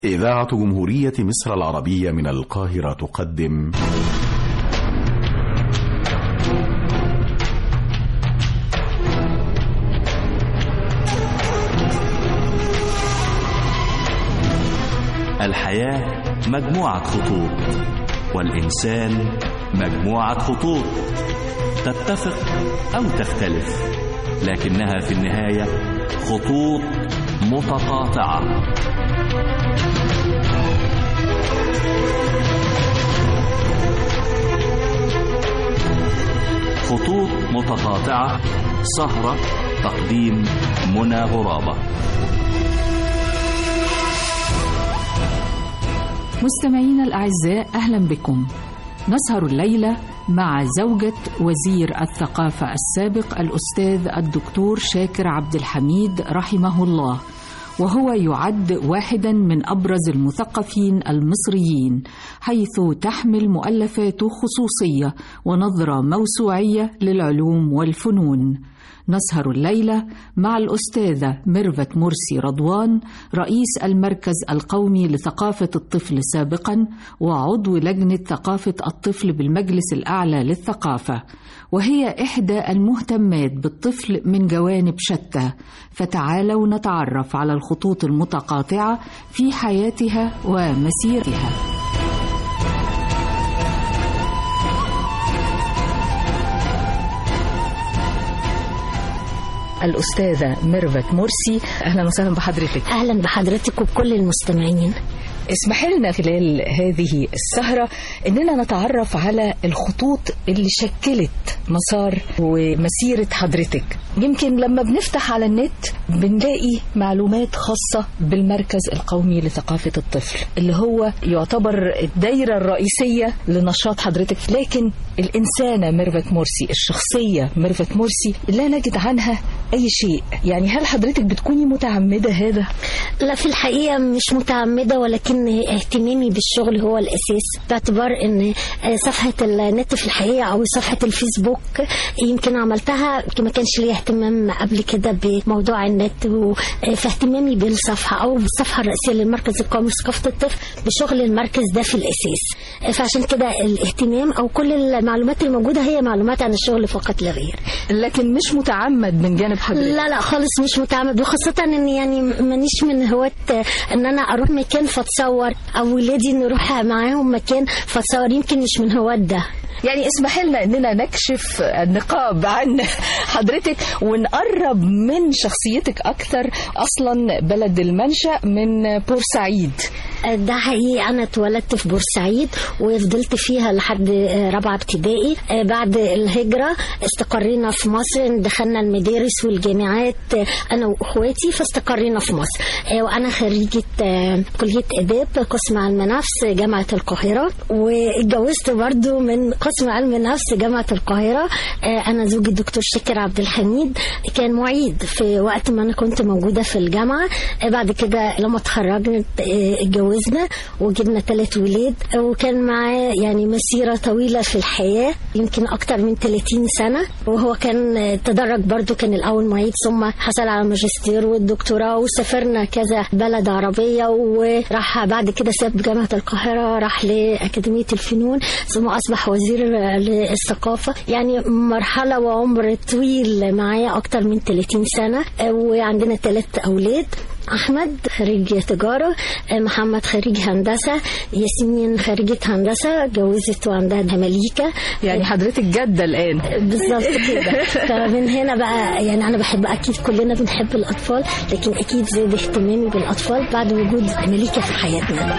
إذاعة جمهورية مصر العربية من القاهرة تقدم الحياة مجموعة خطوط والإنسان مجموعة خطوط تتفق أو تختلف لكنها في النهاية خطوط متقاطعة خطوط متقاطعة سهرة تقديم منى غرابة مستمعينا الأعزاء أهلا بكم نسهر الليلة مع زوجة وزير الثقافة السابق الأستاذ الدكتور شاكر عبد الحميد رحمه الله وهو يعد واحدا من ابرز المثقفين المصريين حيث تحمل مؤلفاته خصوصيه ونظره موسوعيه للعلوم والفنون نسهر الليله مع الاستاذه ميرفت مرسي رضوان رئيس المركز القومي لثقافه الطفل سابقا وعضو لجنه ثقافه الطفل بالمجلس الاعلى للثقافه وهي احدى المهتمات بالطفل من جوانب شتى فتعالوا نتعرف على الخطوط المتقاطعه في حياتها ومسيرها الأستاذة ميرفت مرسي أهلا وسهلا بحضرتك اهلا بحضرتك وبكل المستمعين اسمح لنا خلال هذه السهرة أننا نتعرف على الخطوط اللي شكلت مسار ومسيرة حضرتك يمكن لما بنفتح على النت بنلاقي معلومات خاصة بالمركز القومي لثقافة الطفل اللي هو يعتبر الدايرة الرئيسية لنشاط حضرتك لكن الإنسانة ميرفت مرسي الشخصية ميرفت مرسي لا نجد عنها أي شيء يعني هل حضرتك بتكوني متعمدة هذا؟ لا في الحقيقة مش متعمدة ولكن اهتمامي بالشغل هو الأساس باعتبار أن صفحة النت في الحقيقة أو صفحة الفيسبوك يمكن عملتها ما كانش لي اهتمام قبل كده بموضوع النت فاهتمامي بالصفحة أو بالصفحة الرئيسية للمركز القومي لثقافة الطفل بشغل المركز ده في الأساس فعشان كده الاهتمام أو كل المعلومات الموجودة هي معلومات عن الشغل فقط لا غير لكن مش متعمد من جانب حضرتك لا لا خالص مش متعمد وخاصة ان يعني مانيش من هواة ان انا اروح مكان فاتصور او ولادي نروح معاهم مكان فاتصور يمكن مش من هواة ده يعني اسمح لنا اننا نكشف النقاب عن حضرتك ونقرب من شخصيتك اكثر اصلا بلد المنشا من بورسعيد ده حقيقي انا اتولدت في بورسعيد وفضلت فيها لحد رابعه ابتدائي بعد الهجره استقرينا في مصر دخلنا المدارس والجامعات انا واخواتي فاستقرينا في مصر وانا خريجه كليه اداب قسم علم نفس جامعه القاهره واتجوزت برضو من قسم علم نفس جامعه القاهره انا زوجي الدكتور شاكر عبد الحميد كان معيد في وقت ما انا كنت موجوده في الجامعه بعد كده لما اتخرجت اتجوزنا وجبنا ثلاث ولاد وكان معاه يعني مسيرة طويلة في الحياة يمكن أكتر من 30 سنة وهو كان تدرج برضو كان الأول معيد ثم حصل على الماجستير والدكتوراه وسافرنا كذا بلد عربية وراح بعد كده ساب جامعة القاهرة راح لأكاديمية الفنون ثم أصبح وزير للثقافة يعني مرحلة وعمر طويل معايا أكتر من 30 سنة وعندنا ثلاث أولاد احمد خريج تجاره محمد خريج هندسه ياسمين خريجه هندسه جوزت وعندها مليكه يعني حضرتك جده الان بالظبط كده فمن هنا بقى يعني انا بحب اكيد كلنا بنحب الاطفال لكن اكيد زاد اهتمامي بالاطفال بعد وجود مليكه في حياتنا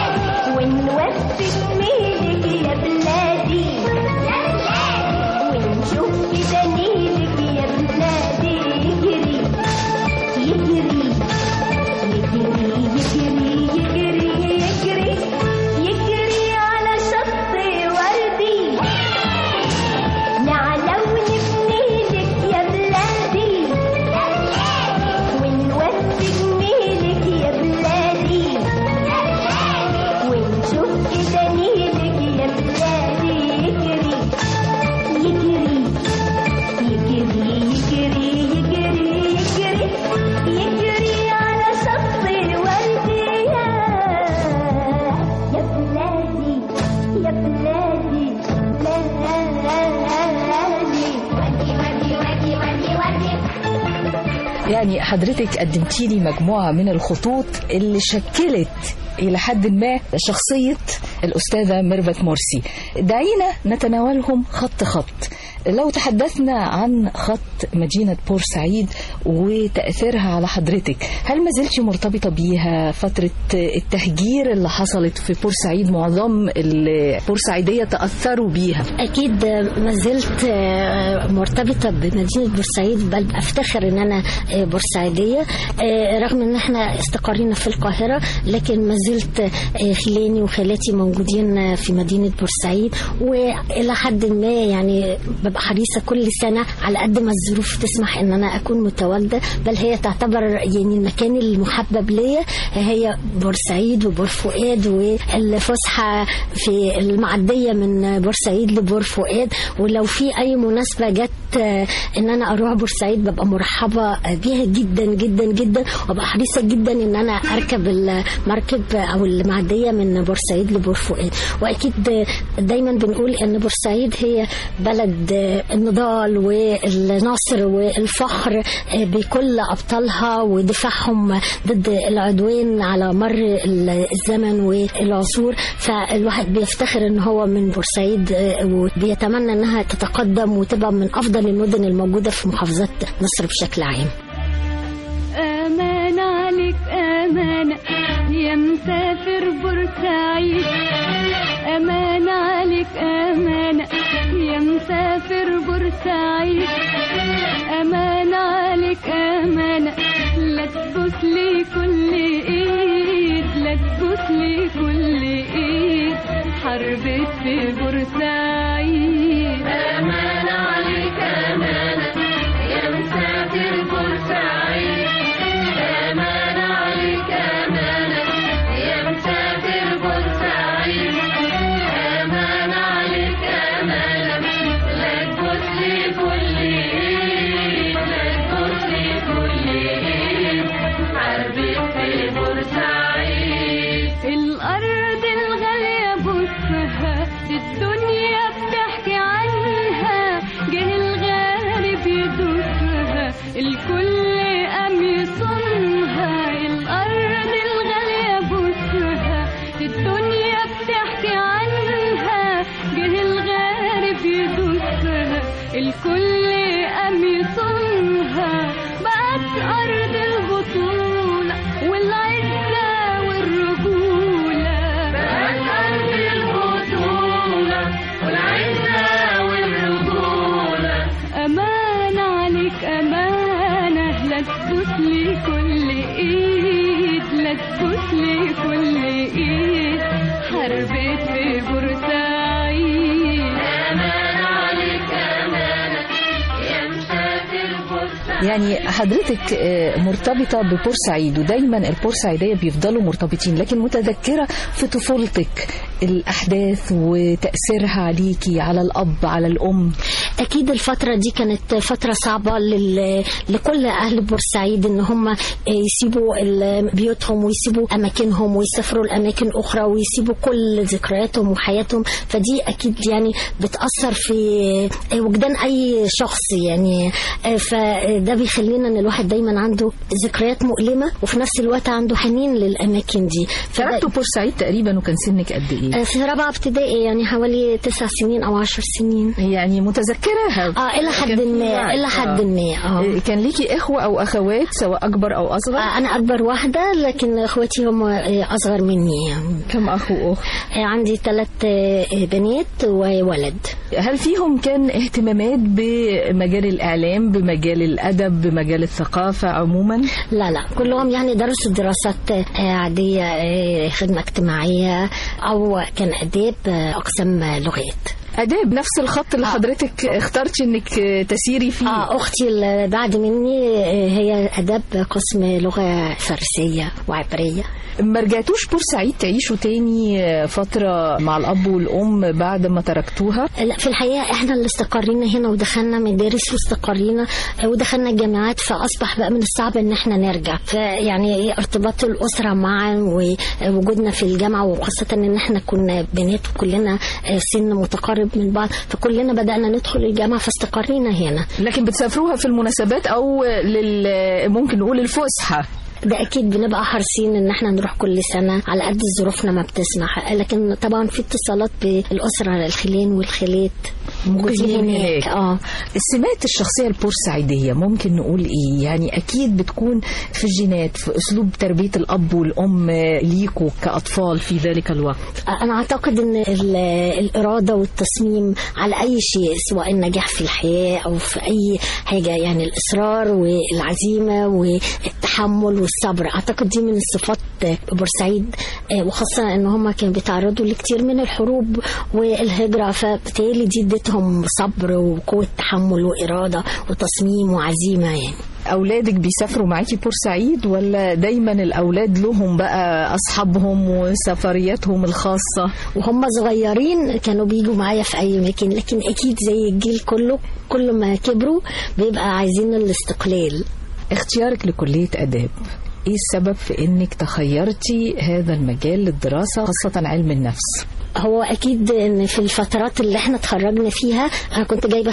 ونوفي جميلك يا بلادي يعني حضرتك قدمتي لي مجموعة من الخطوط اللي شكلت إلى حد ما شخصية الأستاذة ميرفت مرسي دعينا نتناولهم خط خط لو تحدثنا عن خط مدينة بورسعيد وتأثيرها على حضرتك هل ما زلت مرتبطة بيها فترة التهجير اللي حصلت في بورسعيد معظم البورسعيدية تأثروا بيها اكيد ما زلت مرتبطه بمدينه بورسعيد بل افتخر ان انا بورسعيديه رغم ان احنا استقرينا في القاهره لكن ما زلت خلاني وخالاتي موجودين في مدينه بورسعيد والى حد ما يعني ببقى حريصه كل سنه على قد ما الظروف تسمح ان انا اكون متواجده بل هي تعتبر يعني المكان المحبب ليا هي بورسعيد وبور فؤاد والفسحه في المعديه من بورسعيد لبور فؤاد ولو في اي مناسبه جت ان انا اروح بورسعيد ببقى مرحبه بيها جدا جدا جدا وببقى حريصه جدا ان انا اركب المركب او المعديه من بورسعيد لبور فؤاد واكيد دايما بنقول ان بورسعيد هي بلد النضال والنصر والفخر بكل ابطالها ودفاعهم ضد العدوان على مر الزمن والعصور فالواحد بيفتخر ان هو من بورسعيد وبيتمنى انها تتقدم وتبقى من افضل المدن الموجوده في محافظات مصر بشكل عام أمان عليك أمانة يا مسافر بورسعيد أمان عليك أمانة يا مسافر بورسعيد أمان عليك أمانة لا تبوس لي كل إيد لا تبوس لي كل إيد حربت في بورسعيد أمان عليك أمانة يا مسافر بورسعيد أمان عليك أمانة يا مسافر بورسعيد أمان عليك أمانة لا تبص لي كل إيد لا تبص لي كل إيد حربت في بورسعيد الأرض الغالية بصها الدنيا بتحكي عنها جه الغارب يدوسها الكل قام يصونها الأرض الغالية بصها الدنيا بتحكي عنها جه الغارب يدوسها الكل قام يصونها بقت أرض البطولة والعزة والرجولة بقت أرض البطولة والعزة والرجولة أمان عليك أمانة لا تبوس لي كل إيد لا تبوس لي كل إيد حربت في بورسعيد أمان عليك أمانة يا مسافر بورسعيد يعني حضرتك آه، مرتبطة ببورسعيد ودايما البورسعيدية بيفضلوا مرتبطين لكن متذكرة في طفولتك الأحداث وتأثيرها عليكي على الأب على الأم اكيد الفتره دي كانت فتره صعبه لل... لكل اهل بورسعيد ان هم يسيبوا ال- بيوتهم ويسيبوا اماكنهم ويسافروا لاماكن اخرى ويسيبوا كل ذكرياتهم وحياتهم فدي اكيد يعني بتاثر في وجدان اي شخص يعني فده بيخلينا ان الواحد دايما عنده ذكريات مؤلمه وفي نفس الوقت عنده حنين للاماكن دي فده- تركتوا بورسعيد تقريبا وكان سنك قد إيه؟ في رابعه ابتدائي يعني حوالي تسع سنين او عشر سنين يعني متذكراها اه الى حد ما الى حد ما اه آه، كان ليكي إخوة أو أخوات سواء أكبر أو أصغر؟ آه، انا اكبر واحده لكن اخواتي هم آه، اصغر مني يعني كم أخ وأخت؟ آه، عندي ثلاث بنات وولد هل فيهم كان اهتمامات بمجال الإعلام بمجال الأدب بمجال الثقافة عموما؟ لا لا كلهم يعني درسوا دراسات آه، عاديه آه، خدمه اجتماعيه او كان اداب آه، اقسام لغات آداب نفس الخط اللي حضرتك اخترتي إنك تسيري فيه اه اختي اللي بعد مني آه، هي اداب قسم لغه فارسيه وعبريه ما رجعتوش بورسعيد تعيشوا تاني فترة مع الأب والأم بعد ما تركتوها لا في الحقيقة احنا اللي استقرينا هنا ودخلنا مدارس واستقرينا آه، ودخلنا الجامعات فأصبح بقى من الصعب ان احنا نرجع فيعني ايه ارتباط الأسرة معا ووجودنا في الجامعة وخاصة ان احنا كنا بنات وكلنا آه، سن متقارب قريب من بعض فكلنا بدأنا ندخل الجامعة فاستقرينا هنا لكن بتسافروها في المناسبات او لل ممكن نقول الفسحه ده اكيد بنبقى حريصين ان احنا نروح كل سنه على قد ظروفنا ما بتسمح لكن طبعا في اتصالات بالاسره الخلين والخالات موجودين هناك اه السمات الشخصية البورسعيدية ممكن نقول ايه يعني اكيد بتكون في الجينات في اسلوب تربية الاب والام ليكوا كاطفال في ذلك الوقت انا اعتقد ان ال- الاراده والتصميم على اي شيء سواء النجاح في الحياه او في اي حاجه يعني الاصرار والعزيمه والتحمل والصبر اعتقد دي من الصفات بورسعيد آه، وخاصه ان هم كانوا بيتعرضوا لكتير من الحروب والهجره فبالتالي دي ادتهم صبر وقوه تحمل واراده وتصميم وعزيمه يعني اولادك بيسافروا معاكي بورسعيد ولا دايما الاولاد لهم بقى اصحابهم وسفرياتهم الخاصة وهم صغيرين كانوا بيجوا معايا في اي مكان لكن اكيد زي الجيل كله كل ما كبروا بيبقى عايزين الاستقلال اختيارك لكلية اداب ايه السبب في انك تخيرتي هذا المجال للدراسة خاصة علم النفس هو اكيد ان في الفترات اللي احنا اتخرجنا فيها انا كنت جايبه 85%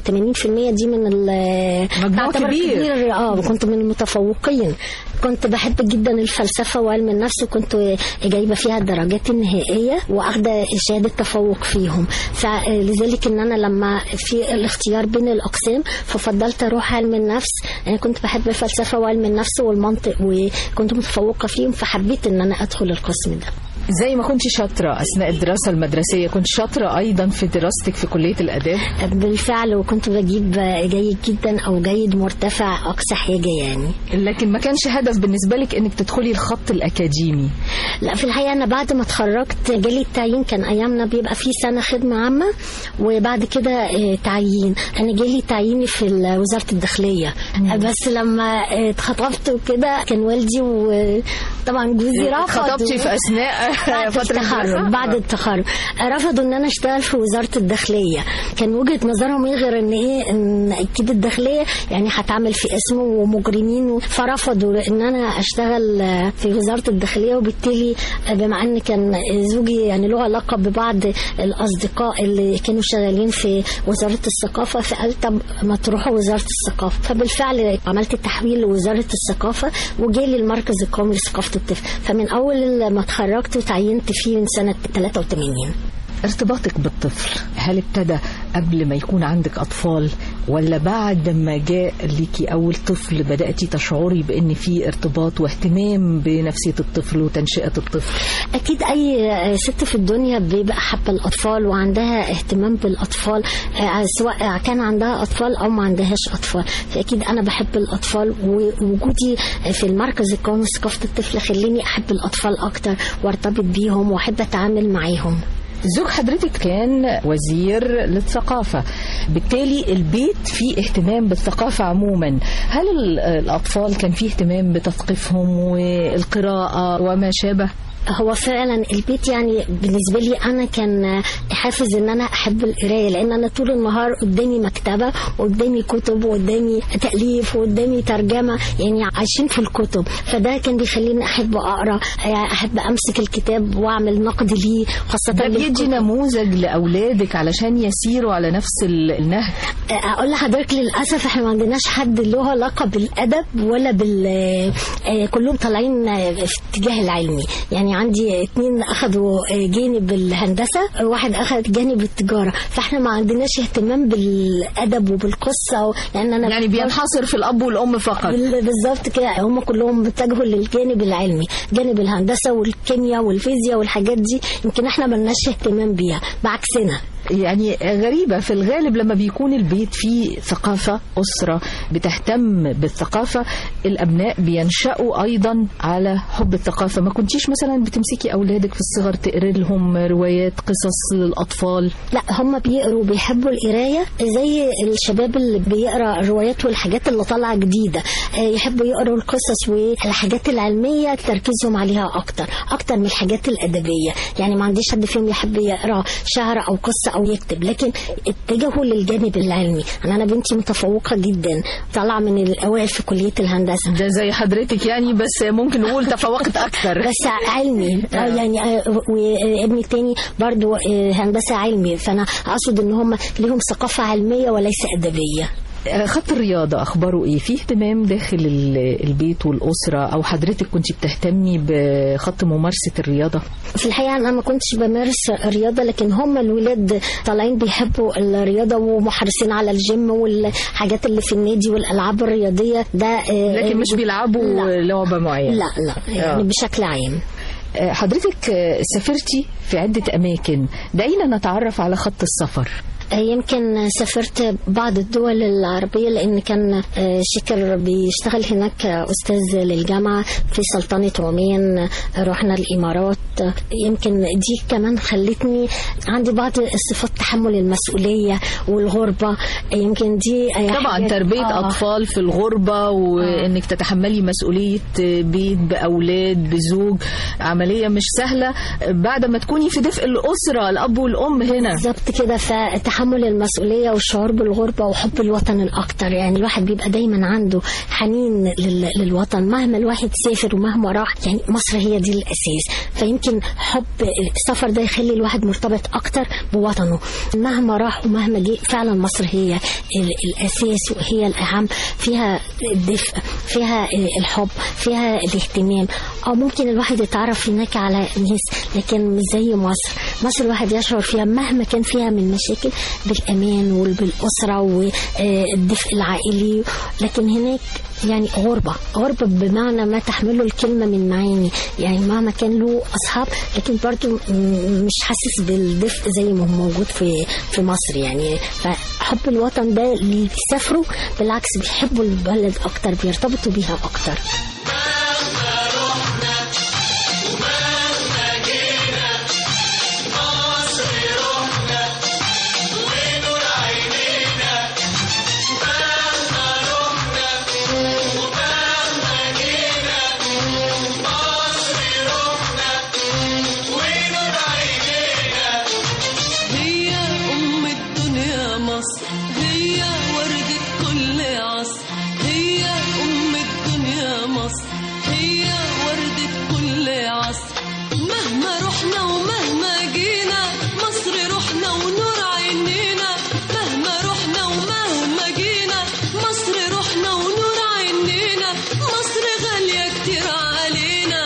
دي من ال مجموع تعتبر كبير. اه كنت من المتفوقين كنت بحب جدا الفلسفه وعلم النفس وكنت جايبه فيها الدرجات النهائيه واخده شهاده تفوق فيهم فلذلك ان انا لما في الاختيار بين الاقسام ففضلت اروح علم النفس انا كنت بحب الفلسفه وعلم النفس والمنطق وكنت متفوقه فيهم فحبيت ان انا ادخل القسم ده زي ما كنت شاطرة اثناء الدراسة المدرسية كنت شاطرة ايضا في دراستك في كلية الاداب بالفعل وكنت بجيب جيد جدا او جيد مرتفع اقصى حاجه يعني لكن ما كانش هدف بالنسبة لك انك تدخلي الخط الاكاديمي لا في الحقيقه انا بعد ما اتخرجت جالي التعيين كان ايامنا بيبقى في سنه خدمه عامه وبعد كده آه، تعيين انا جالي تعييني في ال- وزاره الداخليه بس لما آه، اتخطبت وكده كان والدي وطبعا جوزي رفض خطبتي في اثناء بعد فترة التخرج الدراسة؟ بعد التخرج رفضوا ان انا اشتغل في وزاره الداخليه كان وجهه نظرهم ايه غير ان ايه ان اكيد الداخليه يعني هتعمل في اسم ومجرمين فرفضوا ان انا اشتغل في وزاره الداخليه وبالتالي بما ان كان زوجي يعني له علاقه ببعض الاصدقاء اللي كانوا شغالين في وزاره الثقافه فقال طب ما تروحوا وزاره الثقافه فبالفعل عملت التحويل لوزاره الثقافه وجالي المركز القومي لثقافه الطفل فمن اول ما اتخرجت وتعينت فيه من سنه 83 ارتباطك بالطفل هل ابتدى قبل ما يكون عندك أطفال ولا بعد ما جاء ليكي أول طفل بدأتي تشعري بأن في ارتباط واهتمام بنفسية الطفل وتنشئة الطفل اكيد اي ست في الدنيا بيبقى حابه الاطفال وعندها اهتمام بالاطفال آه، سواء كان عندها اطفال او ما عندهاش اطفال فاكيد انا بحب الاطفال ووجودي في المركز القومي لثقافه الطفل خليني احب الاطفال اكتر وارتبط بيهم واحب اتعامل معاهم زوج حضرتك كان وزير للثقافة بالتالي البيت فيه اهتمام بالثقافة عموما هل ال- الأطفال كان فيه اهتمام بتثقيفهم والقراءة وما شابه هو فعلا البيت يعني بالنسبه لي انا كان حافز ان انا احب القرايه لان انا طول النهار قدامي مكتبه وقدامي كتب وقدامي تاليف وقدامي ترجمه يعني عايشين في الكتب فده كان بيخليني احب اقرا احب امسك الكتاب واعمل نقد ليه خاصه ده بيدي للكتب. نموذج لأولادك علشان يسيروا على نفس ال- النهج اقول لحضرتك للاسف احنا ما عندناش حد له علاقه بالادب ولا بال آه، كلهم طالعين آه، في اتجاه العلمي يعني عندي اتنين اخذوا آه، جانب الهندسه واحد اخذ جانب التجاره فاحنا ما عندناش اهتمام بالادب وبالقصه و- لان انا يعني بينحصر في الأب والأم فقط بال- بالظبط كده هم كلهم اتجهوا للجانب العلمي جانب الهندسه والكيمياء والفيزياء والحاجات دي يمكن احنا ملناش اهتمام بيها بعكسنا يعني غريبة في الغالب لما بيكون البيت فيه ثقافة أسرة بتهتم بالثقافة الأبناء بينشأوا أيضا على حب الثقافة ما كنتيش مثلا بتمسكي أولادك في الصغر تقري لهم روايات قصص للأطفال لا هم بيقروا بيحبوا القرايه زي الشباب اللي بيقرا الروايات والحاجات اللي طالعه جديده آه، يحبوا يقروا القصص والحاجات العلميه تركيزهم عليها اكتر اكتر من الحاجات الادبيه يعني ما عنديش حد فيهم يحب يقرا شعر او قصه او يكتب لكن اتجهوا للجانب العلمي انا انا بنتي متفوقه جدا طالعه من الاوائل في كليه الهندسه ده زي حضرتك يعني بس ممكن نقول تفوقت اكتر بس علمي آه، يعني آه، وابني التاني برضو آه، هندسه علمي فانا اقصد ان هم ليهم ثقافه علميه وليس ادبيه خط الرياضة أخباره إيه؟ في اهتمام داخل ال- البيت والأسرة أو حضرتك كنت بتهتمي بخط ممارسة الرياضة؟ في الحقيقه انا ما كنتش بمارس رياضه لكن هم الولاد طالعين بيحبوا الرياضه ومحرصين على الجيم والحاجات اللي في النادي والالعاب الرياضيه ده آه، لكن مش بيلعبوا لا. لعبة معينة لا لا يعني آه. بشكل عام آه، حضرتك آه، سافرتي في عدة أماكن دعينا نتعرف على خط السفر يمكن سافرت بعض الدول العربية لأن كان آه، شكر بيشتغل هناك أستاذ للجامعة في سلطنة عمان رحنا الإمارات يمكن دي كمان خلتني عندي بعض صفات تحمل المسؤولية والغربة يمكن دي أي طبعا حاجات- تربية آه. أطفال في الغربة وإنك تتحملي مسؤولية بيت بأولاد بزوج عملية مش سهلة بعد ما تكوني في دفء الأسرة الأب والأم هنا بالظبط كده فتحمل المسؤوليه والشعور بالغربه وحب الوطن الاكتر يعني الواحد بيبقى دايما عنده حنين لل- للوطن مهما الواحد سافر ومهما راح يعني مصر هي دي الاساس فيمكن حب السفر ده يخلي الواحد مرتبط اكتر بوطنه مهما راح ومهما جه فعلا مصر هي ال- الاساس وهي الاهم فيها الدفء فيها الحب فيها الاهتمام او ممكن الواحد يتعرف هناك على ناس لكن مش زي مصر مصر الواحد يشعر فيها مهما كان فيها من مشاكل بالامان وبالاسره والدفء العائلي لكن هناك يعني غربة غربة بمعنى ما تحمله الكلمة من معاني يعني مهما كان له أصحاب لكن برضو م- مش حاسس بالدفء زي ما هو موجود في في مصر يعني فحب الوطن ده اللي بيسافروا بالعكس بيحبوا البلد أكتر بيرتبطوا بيها أكتر هي أم الدنيا مصر هي وردة كل عصر هي أم الدنيا مصر هي وردة كل عصر مهما رحنا ومهما جينا مصر روحنا ونور عينينا مهما رحنا ومهما جينا مصر روحنا ونور عينينا مصر غالية كتير علينا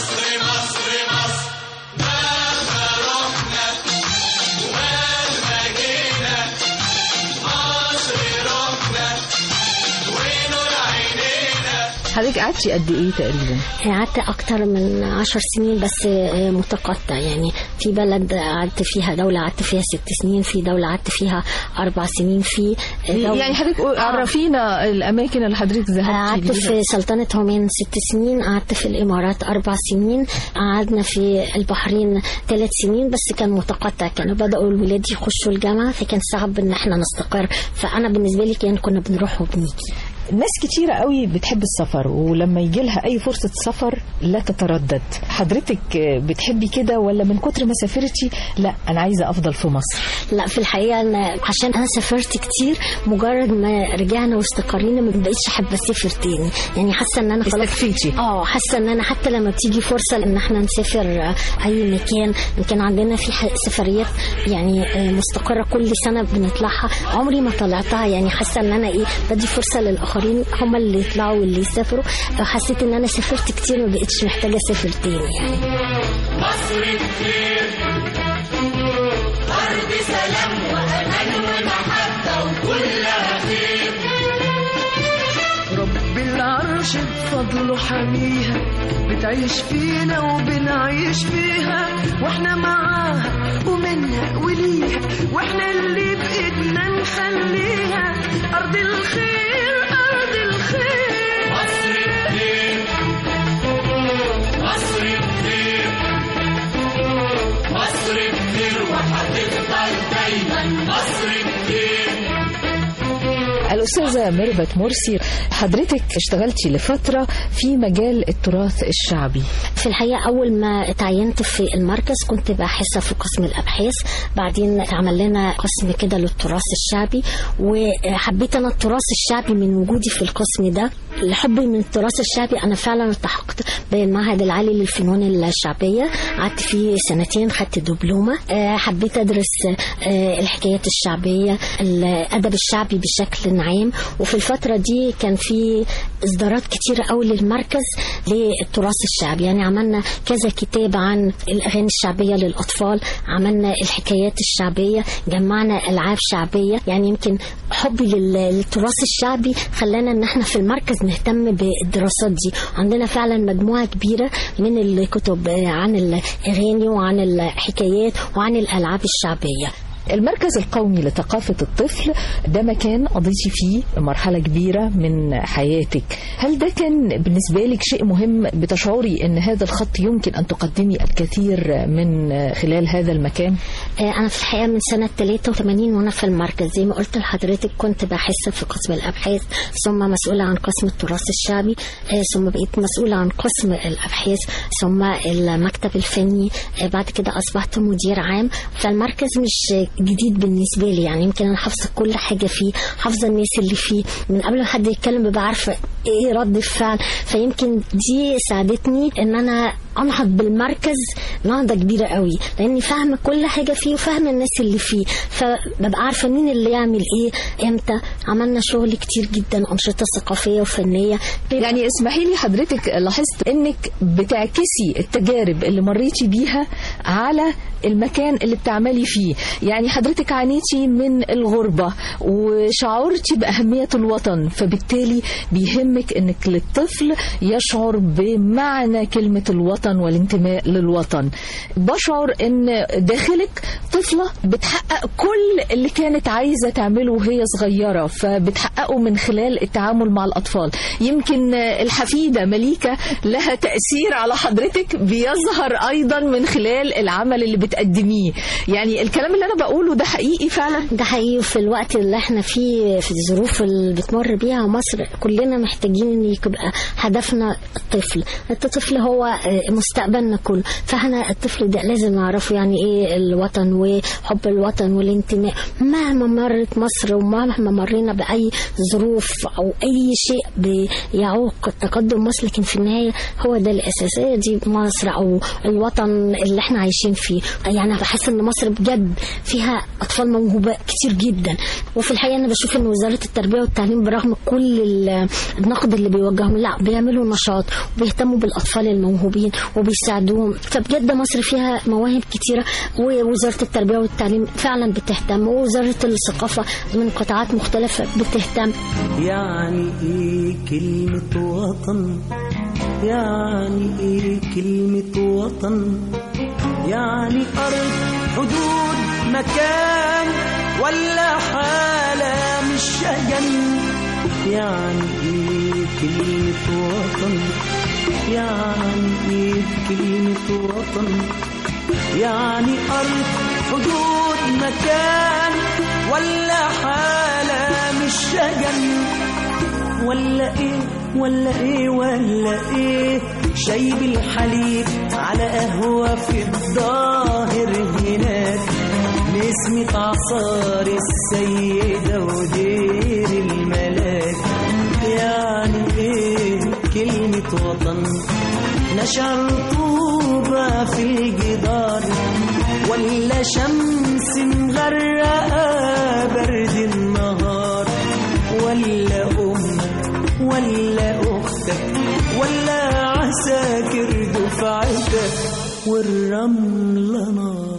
حضرتك قعدتي قد إيه تقريبا؟ قعدت أكتر من عشر سنين بس آه، متقطع يعني في بلد قعدت فيها دولة قعدت فيها ست سنين في دولة قعدت فيها أربع سنين في آه، دولة يعني حضرتك قول- عرفينا الأماكن اللي حضرتك ذهبتي قعدت ليها. في سلطنة عمان ست سنين قعدت في الإمارات أربع سنين قعدنا في البحرين ثلاث سنين بس كان متقطع كانوا بدأوا الولاد يخشوا الجامعة فكان صعب إن احنا نستقر فأنا بالنسبة لي كان كنا بنروح وبنيجي ناس كتيرة قوي بتحب السفر ولما يجي لها أي فرصة سفر لا تتردد حضرتك بتحبي كده ولا من كتر ما سافرتي لا أنا عايزة أفضل في مصر لا في الحقيقة أنا عشان أنا سافرت كتير مجرد ما رجعنا واستقرينا ما بقيتش أحب أسافر تاني يعني حاسة إن أنا خلاص استكفيتي اه حاسه ان انا حتى لما بتيجي فرصه ان احنا نسافر آه، اي مكان يمكن عندنا في ح- سفريات يعني آه، مستقره كل سنه بنطلعها عمري ما طلعتها يعني حاسه ان انا ايه بدي فرصه للاخرين هم اللي يطلعوا واللي يسافروا حسيت ان انا سافرت كتير ما بقتش محتاجه اسافر تاني يعني رب العرش بفضله حميها بتعيش فينا وبنعيش فيها واحنا معاها ومنها وليها واحنا اللي بايدنا نخليها ارض الخير ارض الخير مصر بخير مصر بخير مصر بخير وهتفضل دايما مصر بخير الأستاذة ميرفت مرسي حضرتك اشتغلتي لفترة في مجال التراث الشعبي في الحقيقة أول ما اتعينت في المركز كنت باحثة في قسم الأبحاث بعدين عمل لنا قسم كده للتراث الشعبي وحبيت أنا التراث الشعبي من وجودي في القسم ده لحبي من التراث الشعبي أنا فعلا التحقت بالمعهد العالي للفنون الشعبية قعدت فيه سنتين خدت دبلومة آه، حبيت أدرس آه، الحكايات الشعبية الأدب الشعبي بشكل عام وفي الفترة دي كان في إصدارات كتيرة قوي للمركز للتراث الشعبي يعني عملنا كذا كتاب عن الأغاني الشعبية للأطفال عملنا الحكايات الشعبية جمعنا ألعاب شعبية يعني يمكن حبي لل- للتراث الشعبي خلانا ان احنا في المركز نهتم بالدراسات دي عندنا فعلا مجموعة كبيرة من الكتب آه، عن الأغاني وعن الحكايات وعن الألعاب الشعبية المركز القومي لثقافة الطفل ده مكان قضيتي فيه مرحلة كبيرة من حياتك هل ده كان بالنسبة لك شيء مهم بتشعري ان هذا الخط يمكن ان تقدمي الكثير من خلال هذا المكان آه، أنا في الحقيقة من سنة 83 وأنا في المركز زي ما قلت لحضرتك كنت باحثة في قسم الأبحاث ثم مسؤولة عن قسم التراث الشعبي آه، ثم بقيت مسؤولة عن قسم الأبحاث ثم المكتب الفني آه، بعد كده أصبحت مدير عام فالمركز مش جديد بالنسبة لي يعني يمكن أنا حافظة كل حاجة فيه حافظة الناس اللي فيه من قبل ما حد يتكلم ببقى عارفة إيه رد الفعل فيمكن دي ساعدتني إن أنا انهض بالمركز نهضه كبيره قوي لاني فاهمه كل حاجه فيه وفاهمه الناس اللي فيه فببقى عارفه مين اللي يعمل ايه امتى عملنا شغل كتير جدا انشطه ثقافيه وفنيه يعني اسمحي لي حضرتك لاحظت انك بتعكسي التجارب اللي مريتي بيها على المكان اللي بتعملي فيه يعني حضرتك عانيتي من الغربة وشعرتي بأهمية الوطن فبالتالي بيهمك انك للطفل يشعر بمعنى كلمة الوطن والانتماء للوطن بشعر ان داخلك طفلة بتحقق كل اللي كانت عايزة تعمله وهي صغيرة فبتحققه من خلال التعامل مع الأطفال يمكن الحفيدة مليكة لها تأثير على حضرتك بيظهر أيضا من خلال العمل اللي بتقدميه يعني الكلام اللي أنا بقوله ده حقيقي فعلا ده حقيقي في الوقت اللي احنا فيه في الظروف اللي بتمر بيها مصر كلنا محتاجين ان يبقى هدفنا الطفل الطفل هو آه، مستقبلنا كله فاحنا الطفل ده لازم نعرفه يعني ايه الوطن وحب الوطن والانتماء مهما مرت مصر ومهما مرينا باي ظروف او اي شيء بيعوق تقدم مصر لكن في النهايه هو ده الاساسيه دي مصر او الوطن اللي احنا عايشين فيه يعني أنا بحس ان مصر بجد فيها اطفال موهوبه كتير جدا وفي الحقيقه انا بشوف ان وزاره التربيه والتعليم برغم كل ال- النقد اللي بيوجههم لا بيعملوا نشاط وبيهتموا بالاطفال الموهوبين وبيساعدوهم فبجد مصر فيها مواهب كتيره ووزاره التربيه والتعليم فعلا بتهتم ووزاره الثقافه من قطاعات مختلفه بتهتم يعني ايه كلمة وطن يعني ايه كلمة وطن يعني أرض حدود مكان ولا حالة مش شجن يعني ايه كلمة وطن يعني ايه كلمة وطن يعني أرض حدود مكان ولا حالة مش شجن ولا ايه ولا ايه ولا ايه شاي بالحليب على قهوة في الظاهر هناك نسمة عصار السيدة ودير الملاك يعني ايه كلمة وطن نشر طوبة في الجدار ولا شمس مغرقة برد النهار ولا أمك ولا أختك ولا عساكر دفعتك والرملة نار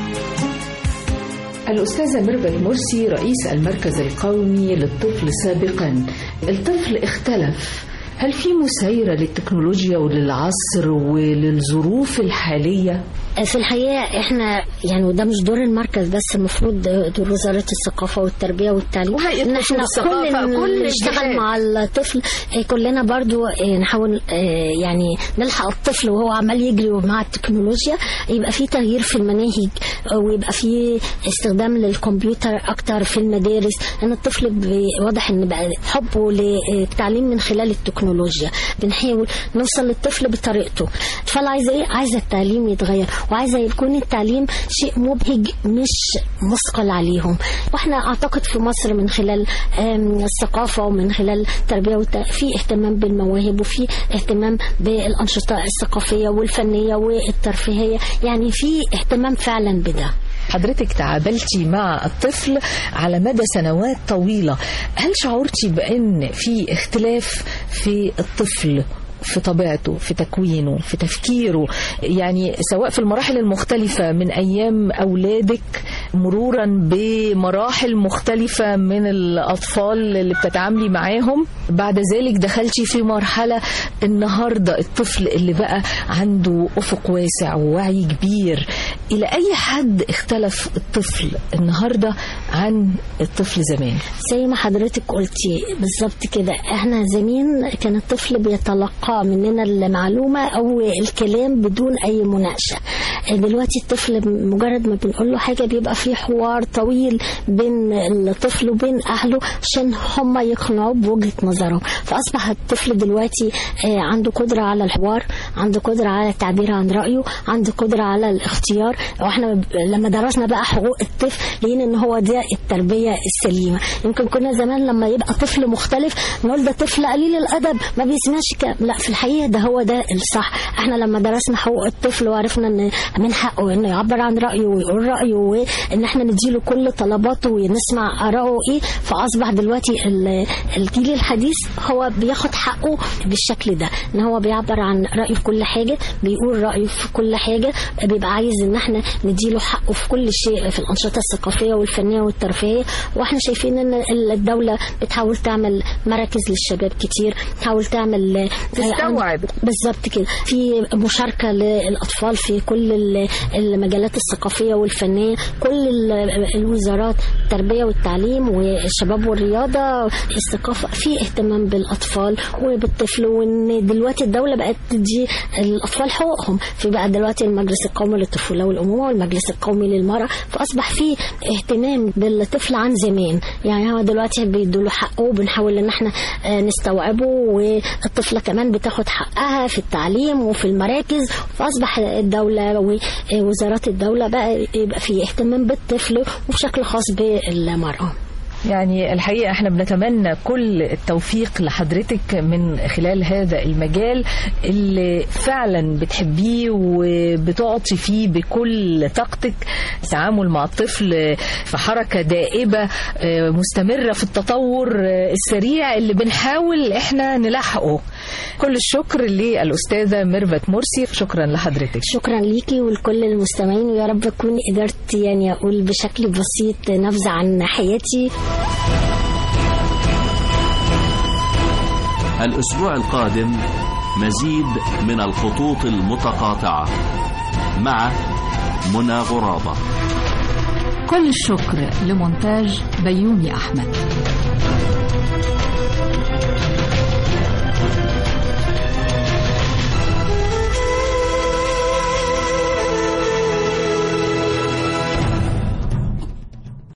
الأستاذة ميرفت مرسي رئيس المركز القومي للطفل سابقا الطفل اختلف هل في مسايرة للتكنولوجيا وللعصر وللظروف الحالية؟ في الحقيقة احنا يعني وده مش دور المركز بس المفروض دور وزارة الثقافة والتربية والتعليم وهيئة ان نشر احنا الثقافة، كل كل اللي نشتغل الجهات. مع الطفل اه، كلنا برضو اه، نحاول اه، يعني نلحق الطفل وهو عمال يجري مع التكنولوجيا يبقى في تغيير في المناهج اه، ويبقى في استخدام للكمبيوتر اكتر في المدارس ان الطفل بي- واضح ان بقى حبه للتعليم من خلال التكنولوجيا بنحاول نوصل للطفل بطريقته الاطفال عايزه ايه عايزه التعليم يتغير وعايزه يكون التعليم شيء مبهج مش مثقل عليهم واحنا اعتقد في مصر من خلال آم، الثقافه ومن خلال التربيه والت- في اهتمام بالمواهب وفي اهتمام بالانشطه الثقافيه والفنيه والترفيهيه يعني في اهتمام فعلا بده حضرتك تعاملتي مع الطفل على مدى سنوات طويلة هل شعرتي بأن في اختلاف في الطفل في طبيعته في تكوينه في تفكيره يعني سواء في المراحل المختلفة من أيام أولادك مرورا بمراحل مختلفة من الأطفال اللي بتتعاملي معاهم بعد ذلك دخلتي في مرحلة النهاردة الطفل اللي بقى عنده أفق واسع ووعي كبير إلى أي حد اختلف الطفل النهاردة عن الطفل زمان زي ما حضرتك قلتي بالظبط كده احنا زمان كان الطفل بيتلقى مننا المعلومة او الكلام بدون اي مناقشة دلوقتي الطفل مجرد ما بنقول له حاجة بيبقى في حوار طويل بين الطفل وبين اهله عشان هم يقنعوه بوجهة نظرهم فاصبح الطفل دلوقتي آه، عنده قدرة على الحوار عنده قدرة على التعبير عن رأيه عنده قدرة على الاختيار واحنا ب- لما درسنا بقى حقوق الطفل لقينا ان هو ده التربية السليمة يمكن كنا زمان لما يبقى طفل مختلف نقول ده طفل قليل الادب ما بيسمعش كلام لا في الحقيقة ده هو ده الصح احنا لما درسنا حقوق الطفل وعرفنا ان من حقه انه يعبر عن رأيه ويقول رأيه وان احنا نديله كل طلباته ونسمع آراءه ايه فاصبح دلوقتي ال- الجيل الحديث هو بياخد حقه بالشكل ده ان هو بيعبر عن رأيه في كل حاجة بيقول رأيه في كل حاجة بيبقى عايز ان احنا نديله حقه في كل شيء في الأنشطة الثقافية والفنية والترفيهية واحنا شايفين ان الدولة بتحاول تعمل مراكز للشباب كتير تحاول تعمل تستوعب. بالظبط كده في مشاركة للأطفال في كل ال- المجالات الثقافية والفنية كل ال- الوزارات التربية والتعليم والشباب والرياضة الثقافة في اهتمام بالأطفال وبالطفل وإن دلوقتي الدولة بقت تدي الأطفال حقوقهم في بقى دلوقتي المجلس القومي للطفولة والأمومة والمجلس القومي للمرأة فأصبح في اهتمام بالطفل عن زمان يعني هو دلوقتي بيدوا له حقه وبنحاول إن احنا آه، نستوعبه والطفلة كمان بتاخد حقها في التعليم وفي المراكز فأصبح الدولة ووزارات الدولة بقى يبقى في اهتمام بالطفل وبشكل خاص بالمرأة يعني الحقيقة احنا بنتمنى كل التوفيق لحضرتك من خلال هذا المجال اللي فعلا بتحبيه وبتعطي فيه بكل طاقتك التعامل مع الطفل في حركة دائبة اه، مستمرة في التطور اه، السريع اللي بنحاول احنا نلحقه كل الشكر للأستاذة ميرفت مرسي شكرا لحضرتك شكرا ليكي ولكل المستمعين ويا رب أكون قدرت يعني أقول بشكل بسيط نبذة عن حياتي الأسبوع القادم مزيد من الخطوط المتقاطعة مع منى غرابة كل الشكر لمونتاج بيومي أحمد